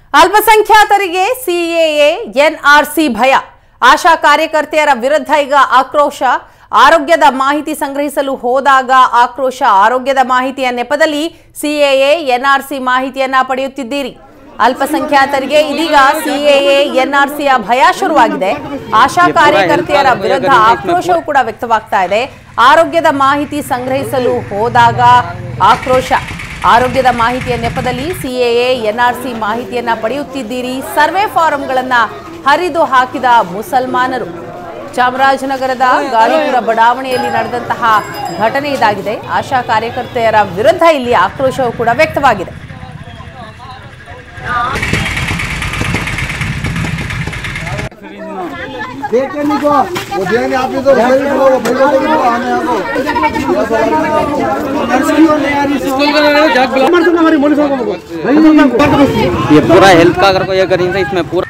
ಅಲ್ಪಸಂಖ್ಯಾತರಿಗೆ CAA NRC ಭಯ ಆಶಾ ಕಾರ್ಯಕರ್ತೆಯರ ವಿರುದ್ಧ ಈಗ ಆಕ್ರೋಶ ಆರೋಗ್ಯದ ಮಾಹಿತಿ ಸಂಗ್ರಹಿಸಲು ಹೋದಾಗ ಆಕ್ರೋಶ ಆರೋಗ್ಯದ ಮಾಹಿತಿಯ ನೆಪದಲ್ಲಿ ಸಿಎಎ ಎನ್ಆರ್ಸಿ ಮಾಹಿತಿಯನ್ನ ಪಡೆಯುತ್ತಿದ್ದೀರಿ ಅಲ್ಪಸಂಖ್ಯಾತರಿಗೆ ಇದೀಗ ಸಿಎಎ ಎನ್ಆರ್ಸಿಯ ಭಯ ಶುರುವಾಗಿದೆ ಆಶಾ ಕಾರ್ಯಕರ್ತೆಯರ ವಿರುದ್ಧ ಆಕ್ರೋಶವೂ ಕೂಡ ವ್ಯಕ್ತವಾಗ್ತಾ ಇದೆ ಆರೋಗ್ಯದ ಮಾಹಿತಿ ಸಂಗ್ರಹಿಸಲು ಹೋದಾಗ ಆಕ್ರೋಶ ಆರೋಗ್ಯದ ಮಾಹಿತಿಯ ನೆಪದಲ್ಲಿ ಸಿಎಎ ಎನ್ಆರ್ಸಿ ಮಾಹಿತಿಯನ್ನ ಪಡೆಯುತ್ತಿದ್ದೀರಿ ಸರ್ವೆ ಫಾರಂಗಳನ್ನ ಹರಿದು ಹಾಕಿದ ಮುಸಲ್ಮಾನರು ಚಾಮರಾಜನಗರದ ಗಾಳಿಪುರ ಬಡಾವಣೆಯಲ್ಲಿ ನಡೆದಂತಹ ಘಟನೆ ಇದಾಗಿದೆ ಆಶಾ ಕಾರ್ಯಕರ್ತೆಯರ ವಿರುದ್ಧ ಇಲ್ಲಿ ಆಕ್ರೋಶವೂ ಕೂಡ ವ್ಯಕ್ತವಾಗಿದೆ देखे नहीं को वो देंगे आप इधर उधर ही बोलो वो भैया को भी बोलो आने आपको ये पूरा हेल्थ का अगर कोई अगर इनसे इसमें पूरा